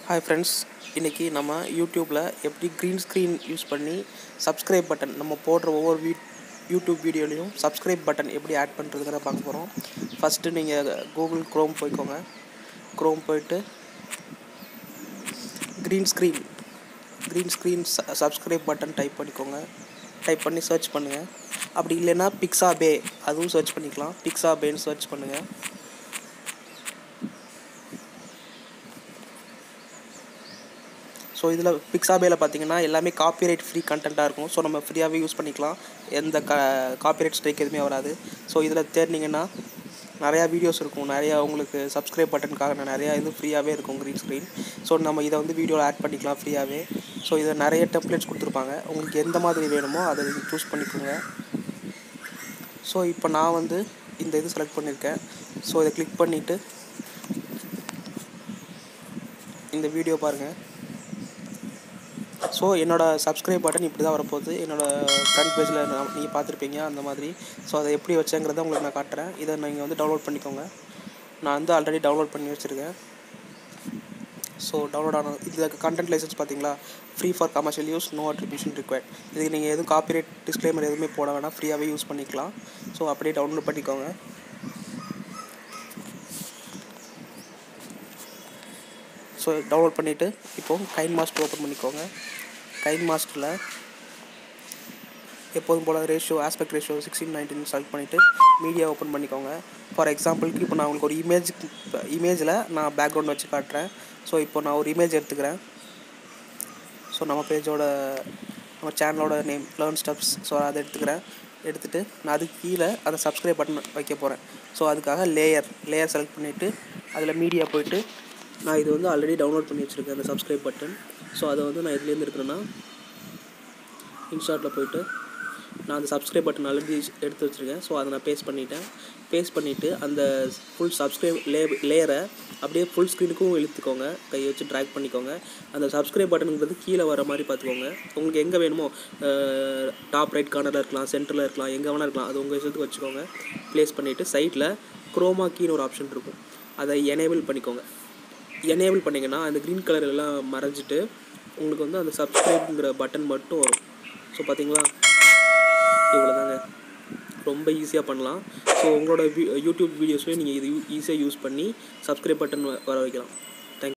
hi friends இன்றைக்கி நம்ம யூடியூப்பில் எப்படி க்ரீன் ஸ்க்ரீன் யூஸ் பண்ணி சப்ஸ்கிரைப் பட்டன் நம்ம போடுற ஒவ்வொரு வீ யூடியூப் வீடியோலையும் சப்ஸ்கிரைப் பட்டன் எப்படி ஆட் பண்ணுறதுங்கிற பார்க்க போகிறோம் ஃபஸ்ட்டு நீங்கள் கூகுள் க்ரோம் போய்க்கோங்க க்ரோம் போயிட்டு green screen green screen subscribe button type பண்ணிக்கோங்க டைப் பண்ணி சர்ச் பண்ணுங்கள் அப்படி இல்லைன்னா பிக்ஸா பே அதுவும் சர்ச் பண்ணிக்கலாம் பிக்ஸா பேன்னு சர்ச் பண்ணுங்கள் ஸோ இதில் பிக்ஸாபேல பார்த்தீங்கன்னா எல்லாமே காப்பிரைட் ஃப்ரீ கண்டென்ட்டாக இருக்கும் ஸோ நம்ம ஃப்ரீயாகவே யூஸ் பண்ணிக்கலாம் எந்த க காப்பிரைட் ஸ்ட்ரைக் எதுவுமே வராது ஸோ இதில் தேடினீங்கன்னா நிறையா வீடியோஸ் இருக்கும் நிறையா உங்களுக்கு சப்ஸ்கிரைப் பட்டனுக்காக நிறையா இது ஃப்ரீயாகவே இருக்கும் க்ரீன் ஸ்க்ரீன் ஸோ நம்ம இதை வந்து வீடியோவில் ஆட் பண்ணிக்கலாம் ஃப்ரீயாகவே ஸோ இதை நிறைய டெம்ப்ளேட்ஸ் கொடுத்துருப்பாங்க உங்களுக்கு எந்த மாதிரி வேணுமோ அதை நீங்கள் சூஸ் பண்ணிக்கோங்க ஸோ இப்போ நான் வந்து இந்த இது செலக்ட் பண்ணியிருக்கேன் ஸோ இதை கிளிக் பண்ணிவிட்டு இந்த வீடியோ பாருங்கள் ஸோ என்னோடய சப்ஸ்கிரைப் பட்டன் இப்படி தான் வரப்போகுது என்னோடய ஃப்ரண்ட் பேஜில் நீங்கள் பார்த்துருப்பீங்க அந்த மாதிரி ஸோ அதை எப்படி வச்சேங்கிறத உங்களுக்கு நான் காட்டுறேன் இதை நீங்கள் வந்து டவுன்லோட் பண்ணிக்கோங்க நான் வந்து ஆல்ரெடி டவுன்லோட் பண்ணி வச்சுருக்கேன் ஸோ டவுன்லோட் ஆன இதில் கண்டென்ட் லைசன்ஸ் பார்த்தீங்களா free for commercial use no attribution required இதுக்கு நீங்கள் எதுவும் காப்பிரைட் டிஸ்க்ளைமர் எதுவுமே போட வேணாம் ஃப்ரீயாகவே யூஸ் பண்ணிக்கலாம் ஸோ அப்படியே டவுன்லோட் பண்ணிக்கோங்க ஸோ டவுன்லோட் பண்ணிவிட்டு இப்போது கைன் மாஸ்டர் ஓப்பன் பண்ணிக்கோங்க கைன் மாஸ்டரில் எப்போதும் போல் ratio aspect ratio sixteen nineteen select பண்ணிவிட்டு மீடியா ஓப்பன் பண்ணிக்கோங்க ஃபார் எக்ஸாம்பிளுக்கு இப்போ நான் உங்களுக்கு ஒரு இமேஜ் இமேஜில் நான் பேக்ரவுண்ட் வச்சு காட்டுறேன் ஸோ இப்போ நான் ஒரு இமேஜ் எடுத்துக்கிறேன் ஸோ நம்ம பேஜோட நம்ம சேனலோட நேம் லேர்ன் ஸ்டெப்ஸ் ஸோ அதை எடுத்துக்கிறேன் எடுத்துகிட்டு நான் அதுக்கு கீழே அந்த சப்ஸ்கிரைப் பட்டன் வைக்க போகிறேன் ஸோ அதுக்காக லேயர் லேயர் செலக்ட் பண்ணிவிட்டு அதில் மீடியா போயிட்டு நான் இது வந்து ஆல்ரெடி டவுன்லோட் பண்ணி வச்சுருக்கேன் அந்த சப்ஸ்கிரைப் பட்டன் ஸோ அதை வந்து நான் எதுலேருந்து இருக்கிறேன்னா இன்ஸ்டாட்டில் போயிட்டு நான் அந்த சப்ஸ்கிரைப் பட்டன் ஆல்ரெடி எடுத்து வச்சுருக்கேன் ஸோ அதை நான் பேஸ்ட் பண்ணிட்டேன் பேஸ்ட் பண்ணிவிட்டு அந்த ஃபுல் சப்ஸ்கிரைப் லே லேயரை அப்படியே ஃபுல் ஸ்க்ரீனுக்கும் இழுத்துக்கோங்க கையை வச்சு ட்ராக் பண்ணிக்கோங்க அந்த சப்ஸ்கிரைப் பட்டனுங்கிறது கீழே வர மாதிரி பார்த்துக்கோங்க உங்களுக்கு எங்கே வேணுமோ டாப் ரைட் கார்னரில் இருக்கலாம் சென்டரில் இருக்கலாம் எங்கே வேணால் இருக்கலாம் அது உங்கள் இஷ்டத்துக்கு வச்சுக்கோங்க ப்ளேஸ் பண்ணிவிட்டு சைட்டில் குரோமா கீன்னு ஒரு ஆப்ஷன் இருக்கும் அதை எனேபிள் பண்ணிக்கோங்க எனேபிள் பண்ணிங்கன்னா அந்த க்ரீன் கலர் எல்லாம் மறைஞ்சிட்டு உங்களுக்கு வந்து அந்த சப்ஸ்கிரைப்ங்கிற பட்டன் மட்டும் வரும் ஸோ பார்த்தீங்களா இவ்வளோ தாங்க ரொம்ப ஈஸியாக பண்ணலாம் ஸோ உங்களோட யூடியூப் வீடியோஸ்லேயும் நீங்கள் இது ஈஸியாக யூஸ் பண்ணி சப்ஸ்கிரைப் பட்டன் வர வைக்கலாம்